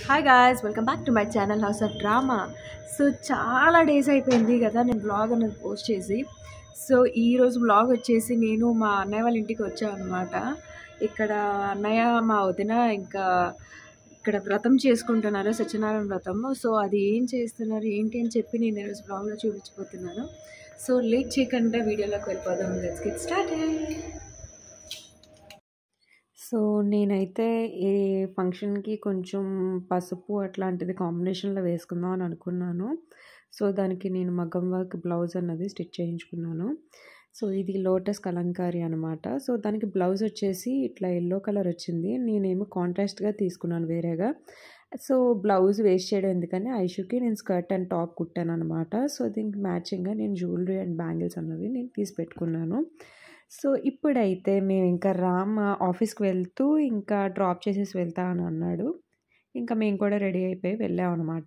Hi guys welcome back to my channel House of Drama so చాలా days అయిపోయింది కదా నేను బ్లాగ్ అనేది పోస్ట్ చేసి సో ఈరోజు బ్లాగ్ వచ్చేసి నేను మా అన్నయ్య వాళ్ళ ఇంటికి వచ్చాను అనమాట ఇక్కడ అన్నయ్య మా వదిన ఇంకా ఇక్కడ వ్రతం చేసుకుంటున్నారు సత్యనారాయణ వ్రతం సో అది ఏం చేస్తున్నారు ఏంటి అని చెప్పి నేను ఈరోజు బ్లాగ్లో చూపించిపోతున్నాను సో లేట్ చేయకుండా వీడియోలోకి వెళ్ళిపోదాం లెట్స్ గెట్ స్టార్ట్ సో నేనైతే ఈ ఫంక్షన్కి కొంచెం పసుపు అట్లాంటిది కాంబినేషన్లో వేసుకుందాం అని అనుకున్నాను సో దానికి నేను మగ్గం వర్క్ బ్లౌజ్ అన్నది స్టిచ్ చేయించుకున్నాను సో ఇది లోటస్ కలంకారీ అనమాట సో దానికి బ్లౌజ్ వచ్చేసి ఇట్లా ఎల్లో కలర్ వచ్చింది నేనేమో కాంట్రాస్ట్గా తీసుకున్నాను వేరేగా సో బ్లౌజ్ వేస్ట్ చేయడం ఎందుకని ఐషుకి నేను స్కర్ట్ అండ్ టాప్ కుట్టాను అనమాట సో దీనికి మ్యాచింగ్గా నేను జ్యువెలరీ అండ్ బ్యాంగిల్స్ అన్నవి నేను తీసి పెట్టుకున్నాను సో ఇప్పుడైతే మేము ఇంకా రామ్ ఆఫీస్కి వెళ్తూ ఇంకా డ్రాప్ చేసేసి వెళ్తా అని అన్నాడు ఇంకా మేము కూడా రెడీ అయిపోయి వెళ్ళాం అనమాట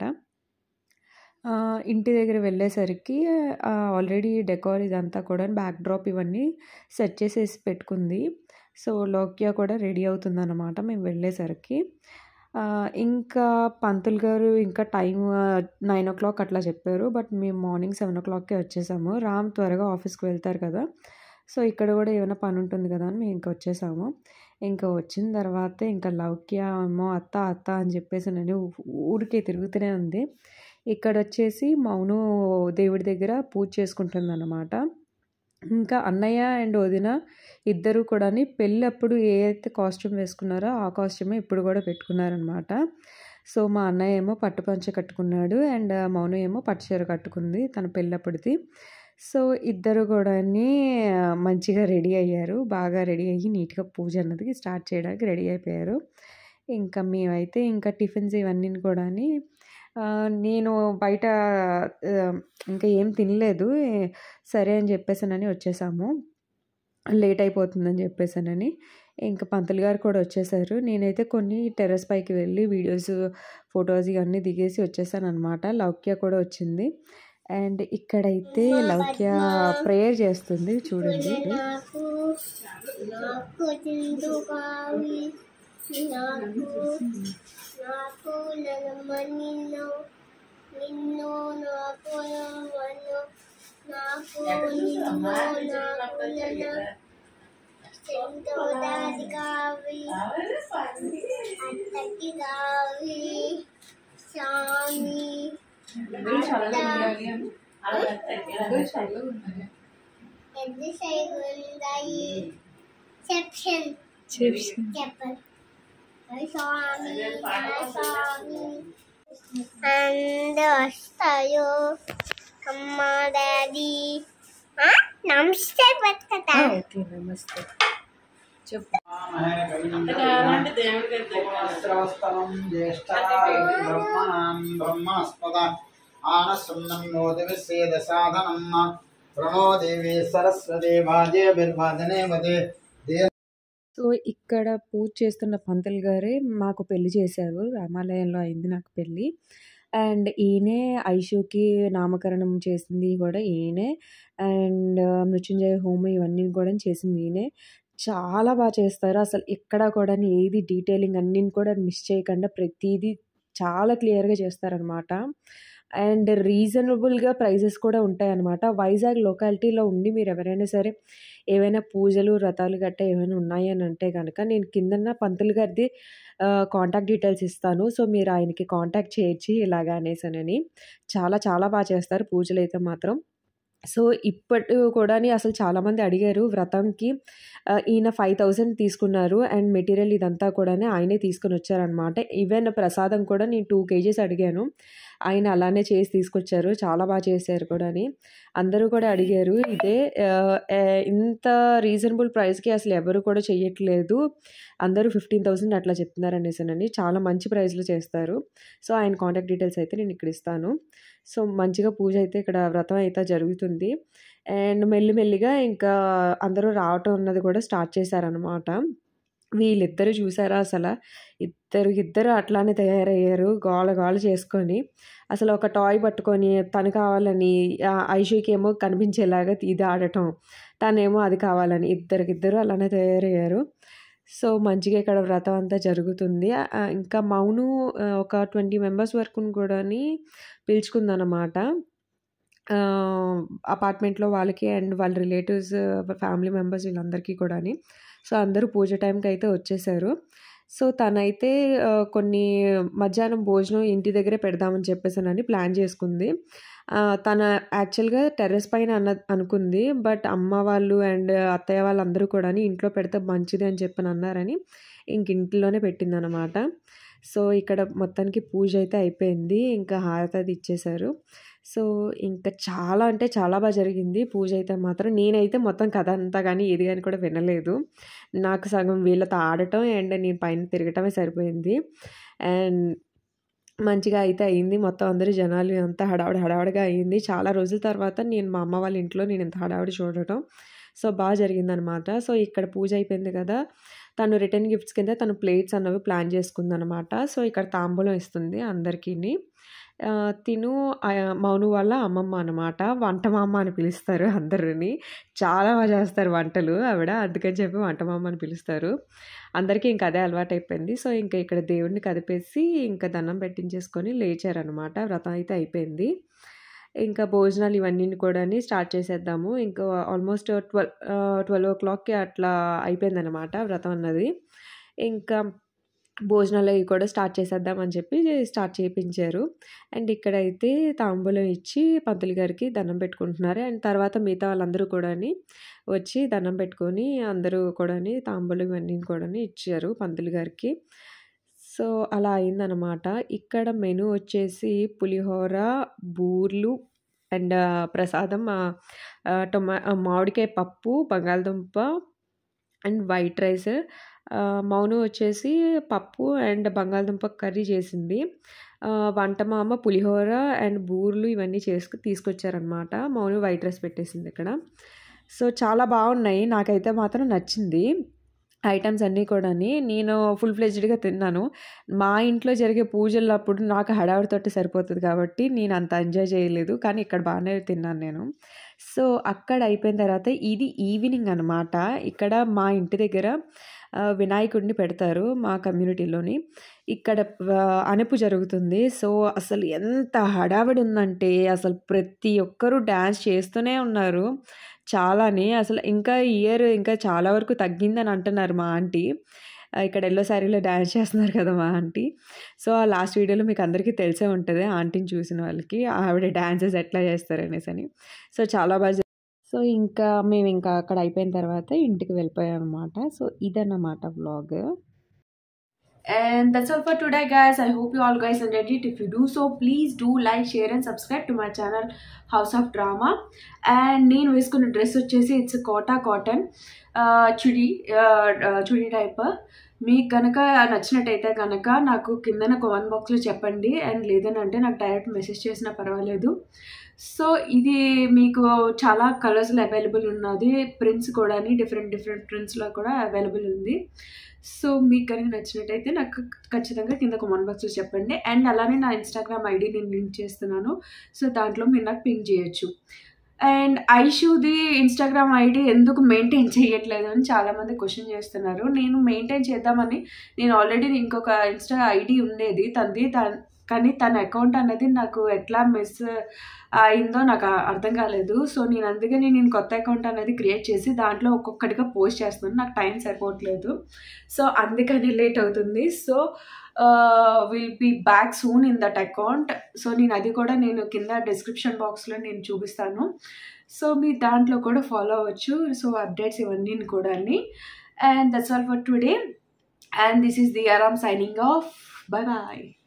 ఇంటి దగ్గర వెళ్ళేసరికి ఆల్రెడీ డెకోర్ ఇదంతా కూడా బ్యాక్ డ్రాప్ ఇవన్నీ సెట్ చేసేసి పెట్టుకుంది సో లోక్యా కూడా రెడీ అవుతుందన్నమాట మేము వెళ్ళేసరికి ఇంకా పంతులు గారు ఇంకా టైం నైన్ ఓ క్లాక్ అట్లా చెప్పారు బట్ మేము మార్నింగ్ సెవెన్ ఓ క్లాక్కే వచ్చేసాము రామ్ త్వరగా ఆఫీస్కి వెళ్తారు కదా సో ఇక్కడ కూడా ఏమైనా పని ఉంటుంది కదా అని మేము ఇంకా వచ్చేసాము ఇంకా వచ్చిన తర్వాత ఇంకా లౌక్య ఏమో అత్త అత్త అని చెప్పేసి నేను ఊరికే తిరుగుతూనే ఉంది ఇక్కడ వచ్చేసి మౌను దేవుడి దగ్గర పూజ చేసుకుంటుంది అన్నమాట ఇంకా అన్నయ్య అండ్ వదిన ఇద్దరు కూడా పెళ్ళి అప్పుడు ఏ అయితే కాస్ట్యూమ్ వేసుకున్నారో ఆ కాస్ట్యూమే ఇప్పుడు కూడా పెట్టుకున్నారనమాట సో మా అన్నయ్య ఏమో పట్టు పంచ కట్టుకున్నాడు అండ్ మౌను ఏమో పట్టు చీర కట్టుకుంది తన పెళ్ళప్పటిది సో ఇద్దరు కూడా మంచిగా రెడీ అయ్యారు బాగా రెడీ అయ్యి నీట్గా పూజ అన్నది స్టార్ట్ చేయడానికి రెడీ అయిపోయారు ఇంకా మేమైతే ఇంకా టిఫిన్స్ ఇవన్నీ కూడా నేను బయట ఇంకా ఏం తినలేదు సరే అని చెప్పేసానని వచ్చేసాము లేట్ అయిపోతుందని చెప్పేసానని ఇంకా పంతులు గారు కూడా వచ్చేసారు నేనైతే కొన్ని టెర్రస్ పైకి వెళ్ళి వీడియోస్ ఫొటోస్ ఇవన్నీ దిగేసి వచ్చేసాను అనమాట లౌక్య కూడా వచ్చింది అండ్ ఇక్కడైతే లౌక్య ప్రేయర్ చేస్తుంది చూడండి నిన్ను నాకు నన్ను నాకు నిన్ను నాకు నన్ను చెంతోదాది కావి అత్తకి కావి స్వామి పెద్ద సైగుందాయి చెప్షన్ చెప్పండి స్వామి స్వామి అండ్ వస్తాయో అమ్మ డాడీ నమస్తే బతుకతా నమస్తే చెప్పు శ్రవస్తవం జ్యేష్ఠాం బ్రహ్మణస్పద ఆనసున్నం నోదివిసేద సాధనం ప్రణో దేవి సరస్వతి వాజే బిర్వాదనే వదే సో ఇక్కడ పూజ చేస్తున్న పంతులు గారే మాకు పెళ్లి చేశారు రామాలయంలో అయింది నాకు పెళ్ళి అండ్ ఈయనే ఐషుకి నామకరణం చేసింది కూడా ఈయనే అండ్ మృత్యుంజయ హోమం ఇవన్నీ కూడా చేసింది ఈయనే చాలా బాగా చేస్తారు అసలు ఎక్కడ కూడా ఏది డీటెయిలింగ్ అన్నీ కూడా మిస్ చేయకుండా ప్రతిదీ చాలా క్లియర్గా చేస్తారనమాట అండ్ రీజనబుల్గా ప్రైజెస్ కూడా ఉంటాయన్నమాట వైజాగ్ లొకాలిటీలో ఉండి మీరు ఎవరైనా సరే ఏవైనా పూజలు వ్రతాలు గట్ట ఏమైనా ఉన్నాయి అని అంటే కనుక నేను కిందన్న పంతులు గారిది కాంటాక్ట్ డీటెయిల్స్ ఇస్తాను సో మీరు ఆయనకి కాంటాక్ట్ చేయొచ్చు ఇలాగా అనేసానని చాలా చాలా బాగా చేస్తారు పూజలు అయితే మాత్రం సో ఇప్పటి కూడా అసలు చాలామంది అడిగారు వ్రతంకి ఈయన ఫైవ్ థౌజండ్ తీసుకున్నారు అండ్ మెటీరియల్ ఇదంతా కూడా ఆయనే తీసుకొని వచ్చారనమాట ఈవెన్ ప్రసాదం కూడా నేను టూ కేజీస్ అడిగాను ఆయన అలానే చేసి తీసుకొచ్చారు చాలా బాగా చేశారు కూడా అందరూ కూడా అడిగారు ఇదే ఇంత రీజనబుల్ ప్రైస్కి అసలు ఎవరు కూడా చెయ్యట్లేదు అందరూ ఫిఫ్టీన్ థౌసండ్ అట్లా చెప్తున్నారు అనేసానని చాలా మంచి ప్రైస్లో చేస్తారు సో ఆయన కాంటాక్ట్ డీటెయిల్స్ అయితే నేను ఇక్కడ ఇస్తాను సో మంచిగా పూజ అయితే ఇక్కడ వ్రతం అయితే జరుగుతుంది అండ్ మెల్లిమెల్లిగా ఇంకా అందరూ రావటం అన్నది కూడా స్టార్ట్ చేశారనమాట వీళ్ళిద్దరు చూసారా అసలు ఇద్దరు ఇద్దరు అట్లానే తయారయ్యారు గోల గోల చేసుకొని అసలు ఒక టాయ్ పట్టుకొని తను కావాలని ఐషుకి ఏమో కనిపించేలాగా ఇది ఆడటం తనేమో అది కావాలని ఇద్దరికిద్దరు అలానే తయారయ్యారు సో మంచిగా ఇక్కడ వ్రతం అంతా జరుగుతుంది ఆ, ఇంకా మౌను ఆ, ఒక ట్వంటీ మెంబర్స్ వరకు కూడాని పిలుచుకుందనమాట అపార్ట్మెంట్లో వాళ్ళకి అండ్ వాళ్ళ రిలేటివ్స్ ఫ్యామిలీ మెంబర్స్ వీళ్ళందరికీ కూడాని సో అందరూ పూజ టైంకి అయితే వచ్చేసారు సో తనైతే ఆ, కొన్ని మధ్యాహ్నం భోజనం ఇంటి దగ్గరే పెడదామని చెప్పేసానని ప్లాన్ చేసుకుంది ఆ, తన యాక్చువల్గా టెర్రస్ పైన అన్న అనుకుంది బట్ అమ్మ వాళ్ళు అండ్ అత్తయ్య వాళ్ళందరూ కూడా ఇంట్లో పెడితే మంచిది అని చెప్పని అన్నారని ఇంక ఇంట్లోనే పెట్టిందనమాట సో ఇక్కడ మొత్తానికి పూజ అయితే అయిపోయింది ఇంకా హారతి అది ఇచ్చేశారు సో ఇంకా చాలా అంటే చాలా బాగా జరిగింది పూజ అయితే మాత్రం నేనైతే మొత్తం కథ అంతా కానీ ఏది కానీ కూడా వినలేదు నాకు సగం వీళ్ళతో ఆడటం అండ్ నేను పైన తిరగటమే సరిపోయింది అండ్ మంచిగా అయితే అయింది మొత్తం అందరూ జనాలు అంతా హడావుడి హడావుడిగా అయింది చాలా రోజుల తర్వాత నేను మా అమ్మ వాళ్ళ ఇంట్లో నేను ఇంత హడావుడి చూడటం సో బాగా జరిగిందనమాట సో ఇక్కడ పూజ అయిపోయింది కదా తను రిటర్న్ గిఫ్ట్స్ కింద తను ప్లేట్స్ అన్నవి ప్లాన్ చేసుకుందనమాట సో ఇక్కడ తాంబూలం ఇస్తుంది అందరికీ తిను ఆ, మౌను వాళ్ళ అమ్మమ్మ అనమాట వంట మామ అని పిలుస్తారు అందరిని చాలా బాగా చేస్తారు వంటలు ఆవిడ అందుకని చెప్పి వంట మామ అని పిలుస్తారు అందరికీ ఇంకా అదే అలవాటు అయిపోయింది సో ఇంకా ఇక్కడ దేవుడిని కదిపేసి ఇంకా దండం పెట్టించేసుకొని లేచారనమాట వ్రతం అయితే అయిపోయింది ఇంకా భోజనాలు ఇవన్నీ కూడా స్టార్ట్ చేసేద్దాము ఇంకా ఆల్మోస్ట్ ట్వెల్వ్ ట్వెల్వ్ ఓ క్లాక్కి అట్లా అయిపోయిందనమాట వ్రతం అన్నది ఇంకా భోజనాలు అవి కూడా స్టార్ట్ చేసేద్దాం అని చెప్పి స్టార్ట్ చేయించారు అండ్ ఇక్కడైతే తాంబూలం ఇచ్చి పంతులు గారికి దండం పెట్టుకుంటున్నారు అండ్ తర్వాత మిగతా వాళ్ళందరూ కూడా వచ్చి దండం పెట్టుకొని అందరూ కూడా తాంబూలం ఇవన్నీ కూడా ఇచ్చారు పంతులు గారికి సో అలా అయిందనమాట ఇక్కడ మెను వచ్చేసి పులిహోర బూర్లు అండ్ ప్రసాదం ఆ, ఆ, టొమా ఆ, మామిడికాయ పప్పు బంగాళదుంప అండ్ వైట్ రైస్ ఆ, మౌను వచ్చేసి పప్పు అండ్ బంగాళదుంప కర్రీ చేసింది ఆ, వంట మామ పులిహోర అండ్ బూర్లు ఇవన్నీ చేసుకు తీసుకొచ్చారనమాట మౌను వైట్ రైస్ పెట్టేసింది ఇక్కడ సో చాలా బాగున్నాయి నాకైతే మాత్రం నచ్చింది ఐటమ్స్ అన్నీ కూడా నేను ఫుల్ ఫ్లెజ్డ్గా తిన్నాను మా ఇంట్లో జరిగే పూజలప్పుడు నాకు హడావిడితోటి సరిపోతుంది కాబట్టి నేను అంత ఎంజాయ్ చేయలేదు కానీ ఇక్కడ బాగానే తిన్నాను నేను సో అక్కడ అయిపోయిన తర్వాత ఇది ఈవినింగ్ అనమాట ఇక్కడ మా ఇంటి దగ్గర ఆ, వినాయకుడిని పెడతారు మా కమ్యూనిటీలోని ఇక్కడ ఆ, అనుపు జరుగుతుంది సో అసలు ఎంత హడావిడి ఉందంటే అసలు ప్రతి ఒక్కరూ డ్యాన్స్ చేస్తూనే ఉన్నారు చాలానే అసలు ఇంకా ఇయర్ ఇంకా చాలా వరకు తగ్గిందని అంటున్నారు మా ఆంటీ ఆ, ఇక్కడ ఎల్లో శారీలో డ్యాన్స్ చేస్తున్నారు కదా మా ఆంటీ సో ఆ లాస్ట్ వీడియోలో మీకు అందరికీ తెలిసే ఉంటుంది ఆంటీని చూసిన వాళ్ళకి ఆవిడ డ్యాన్సెస్ ఎట్లా చేస్తారు అనేసి అని సో చాలా బాగా జరి- సో ఇంకా మేము ఇంకా అక్కడ అయిపోయిన తర్వాత ఇంటికి వెళ్ళిపోయాం అనమాట సో ఇదన్నమాట vlog And that's all for today, guys. I hope you all guys enjoyed it. If you do so, please do like, share, and subscribe to my channel House of Drama. And నేను వేసుకున్న dress వచ్చేసి it's Kota cotton చుడి చుడి type మీకు కనుక నచ్చినట్టయితే కనుక నాకు కిందన కామెంట్ బాక్స్లో చెప్పండి అండ్ లేదని అంటే నాకు డైరెక్ట్ మెసేజ్ చేసినా పర్వాలేదు సో ఇది మీకు చాలా కలర్స్లో అవైలబుల్ ఉన్నది ప్రింట్స్ కూడా డిఫరెంట్ డిఫరెంట్ ప్రింట్స్లో కూడా అవైలబుల్ ఉంది సో మీకు కనుక నచ్చినట్టయితే నాకు ఖచ్చితంగా కింద కామెంట్ బాక్స్లో చెప్పండి అండ్ అలానే నా ఇన్స్టాగ్రామ్ ఐడి నేను లింక్ చేస్తున్నాను సో దాంట్లో మీరు నాకు పింక్ చేయొచ్చు అండ్ ఐషూది ఇన్స్టాగ్రామ్ ఐడి ఎందుకు మెయింటైన్ చేయట్లేదు అని చాలామంది క్వశ్చన్ చేస్తున్నారు నేను మెయింటైన్ చేద్దామని నేను ఆల్రెడీ ఇంకొక ఇన్స్టా ఐడి ఉండేది తనది తన కానీ తన అకౌంట్ అనేది నాకు ఎట్లా మిస్ అయిందో నాకు అర్థం కాలేదు సో నేను అందుకని నేను కొత్త అకౌంట్ అనేది క్రియేట్ చేసి దాంట్లో ఒక్కొక్కటిగా పోస్ట్ చేస్తున్నాను నాకు టైం సరిపోవట్లేదు సో అందుకని లేట్ అవుతుంది so will be back soon in that account so నేను అది కూడా నేను కింద డిస్క్రిప్షన్ బాక్స్లో నేను చూపిస్తాను సో మీ దాంట్లో కూడా ఫాలో అవ్వచ్చు సో అప్డేట్స్ ఇవన్నీ కూడా and that's all for today and this is the Aaram signing off bye bye